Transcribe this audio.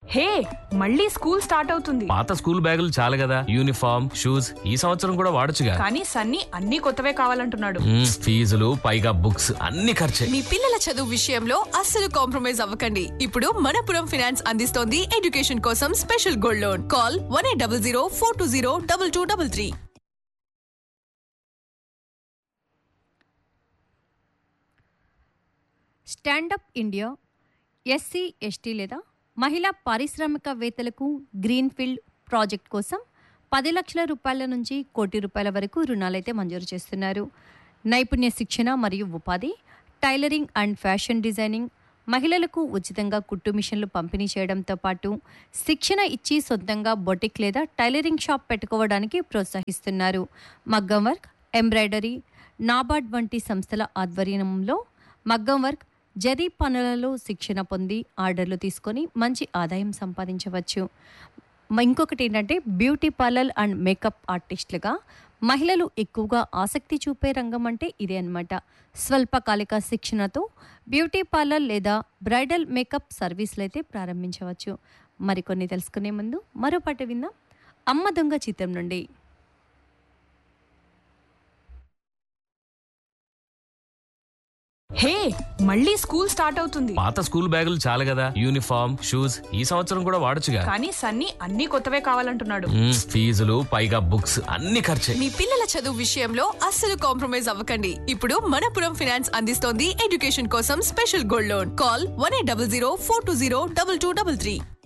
హే మళ్ళీ school start అవుతుంది పాత స్కూల్ బ్యాగులు చాలు కదా యూనిఫామ్ షూస్ ఈ సంవత్సరం కూడా వాడొచ్చుగా కానీ సన్నీ అన్ని కొత్తవే కావాలంటున్నాడు మ్మ్, ఫీజులు పైగా బుక్స్ అన్ని ఖర్చే మీ పిల్లల చదువు విషయంలో అస్సలు కాంప్రమైజ్ అవ్వకండి ఇప్పుడు మనపురం ఫైనాన్స్ అందిస్తోంది ఎడ్యుకేషన్ కోసం special gold loan call one eight double zero four two zero double two double three stand up India SC ST లేదా మహిళా పారిశ్రామికవేత్తలకు గ్రీన్ఫీల్డ్ ప్రాజెక్ట్ కోసం పది లక్షల రూపాయల నుంచి కోటి రూపాయల వరకు రుణాలైతే మంజూరు చేస్తున్నారు నైపుణ్య శిక్షణ మరియు ఉపాధి టైలరింగ్ అండ్ ఫ్యాషన్ డిజైనింగ్ మహిళలకు ఉచితంగా కుట్టు మిషన్లు పంపిణీ చేయడంతో పాటు శిక్షణ ఇచ్చి సొంతంగా బొటిక్ లేదా టైలరింగ్ షాప్ పెట్టుకోవడానికి ప్రోత్సహిస్తున్నారు మగ్గం వర్క్ ఎంబ్రాయిడరీ నాబార్డ్ వంటి సంస్థల ఆధ్వర్యంలో మగ్గం వర్క్ జరీ పనులలో శిక్షణ పొంది ఆర్డర్లు తీసుకొని మంచి ఆదాయం సంపాదించవచ్చు మ- ఇంకొకటి ఏంటంటే బ్యూటీ పార్లర్ అండ్ మేకప్ ఆర్టిస్టులుగా మహిళలు ఎక్కువగా ఆసక్తి చూపే రంగం అంటే ఇదే అన్నమాట స్వల్పకాలిక శిక్షణతో బ్యూటీ పార్లర్ లేదా బ్రైడల్ మేకప్ సర్వీసులు అయితే ప్రారంభించవచ్చు మరికొన్ని తెలుసుకునే ముందు మరో పాట విందాం అమ్మ దొంగ చిత్రం నుండి హే మళ్ళీ స్కూల్ స్టార్ట్ అవుతుంది పాత స్కూల్ బ్యాగులు చాలు కదా యూనిఫామ్ షూస్ ఈ సంవత్సరం కూడా వాడొచ్చుగా కానీ సన్నీ అన్ని కొత్తవే కావాలంటున్నాడు మ్మ్, ఫీజులు పైగా బుక్స్ అన్ని ఖర్చే మీ పిల్లల చదువు విషయంలో అస్సలు కాంప్రమైజ్ అవ్వకండి ఇప్పుడు మనపురం ఫైనాన్స్ అందిస్తోంది ఎడ్యుకేషన్ కోసం special gold loan call one eight double zero four two zero double two double three